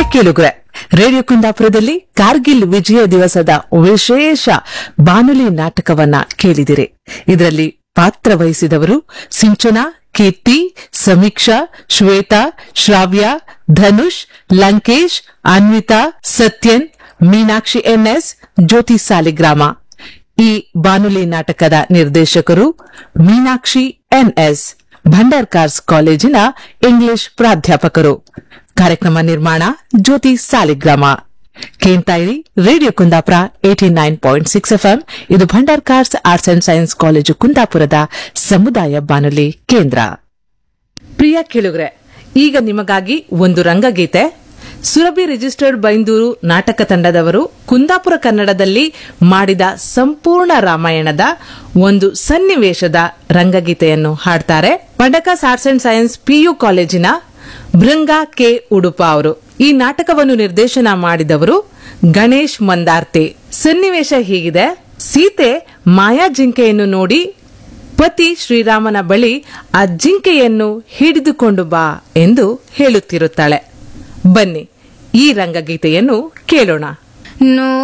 ಕೇಳುಗ್ರೆ radio ಕುಂದಾಪುರದಲ್ಲಿ ಕಾರ್ಗಿಲ್ ವಿಜಯ ದಿವಸದ ವಿಶೇಷ ಬಾನುಲಿ ನಾಟಕವನ್ನ ಕೇಳಿದಿರಿ ಇದರಲ್ಲಿ ಪಾತ್ರ ವಹಿಸಿದವರು ಸಿಂಚನಾ ಕೀರ್ತಿ ಸಮೀಕ್ಷಾ ಶ್ವೇತಾ ಶ್ರಾವ್ಯ ಧನುಷ್ ಲಂಕೇಶ್ ಅನ್ವಿತಾ ಸತ್ಯನ್ ಮೀನಾಕ್ಷಿ ಎನ್ಎಸ್ ಜ್ಯೋತಿ ಸಾಲಿಗ್ರಾಮ ಈ ಬಾನುಲಿ ನಾಟಕದ ನಿರ್ದೇಶಕರು ಮೀನಾಕ್ಷಿ ಎನ್ಎಸ್ ಭಂಡಾರ್ಕಾರ್ಸ್ ಕಾಲೇಜಿನ ಇಂಗ್ಲಿಷ್ ಪ್ರಾಧ್ಯಾಪಕರು ಕಾರ್ಯಕ್ರಮ ನಿರ್ಮಾಣ ಜ್ಯೋತಿ ಸಾಲಿಗ್ರಾಮ ಕೇಳ್ತಾ ಇರಿ radio Kundapura eighty nine point six FM ಇದು Bhandarkars arts and science college ಕುಂದಾಪುರದ ಸಮುದಾಯ ಬಾನುಲಿ ಕೇಂದ್ರ ಪ್ರಿಯ ಕೇಳುಗ್ರೆ ಈಗ ನಿಮಗಾಗಿ ಒಂದು ರಂಗಗೀತೆ ಸುರಭಿ ರಿಜಿಸ್ಟರ್ಡ್ ಬೈಂದೂರು ನಾಟಕ ತಂಡದವರು ಕುಂದಾಪುರ ಕನ್ನಡದಲ್ಲಿ ಮಾಡಿದ ಸಂಪೂರ್ಣ ರಾಮಾಯಣದ ಒಂದು ಸನ್ನಿವೇಶದ ರಂಗಗೀತೆಯನ್ನು ಹಾಡ್ತಾರೆ ಪಂಡಕಾಸ್ ಆರ್ಟ್ಸ್ ಅಂಡ್ ಸೈನ್ಸ್ ಪಿಯು ಕಾಲೇಜಿನ ಭೃಂಗ ಕೆ ಉಡುಪ ಅವರು ಈ ನಾಟಕವನ್ನು ನಿರ್ದೇಶನ ಮಾಡಿದವರು ಗಣೇಶ್ ಮಂದಾರ್ತೆ ಸನ್ನಿವೇಶ ಹೀಗಿದೆ ಸೀತೆ ಮಾಯಾ ಜಿಂಕೆಯನ್ನು ನೋಡಿ ಪತಿ ಶ್ರೀರಾಮನ ಬಳಿ ಆ ಜಿಂಕೆಯನ್ನು ಹಿಡಿದುಕೊಂಡು ಬಾ ಎಂದು ಹೇಳುತ್ತಿರುತ್ತಾಳೆ ಬನ್ನಿ ಈ ರಂಗಗೀತೆಯನ್ನು ಕೇಳೋಣ ನೋ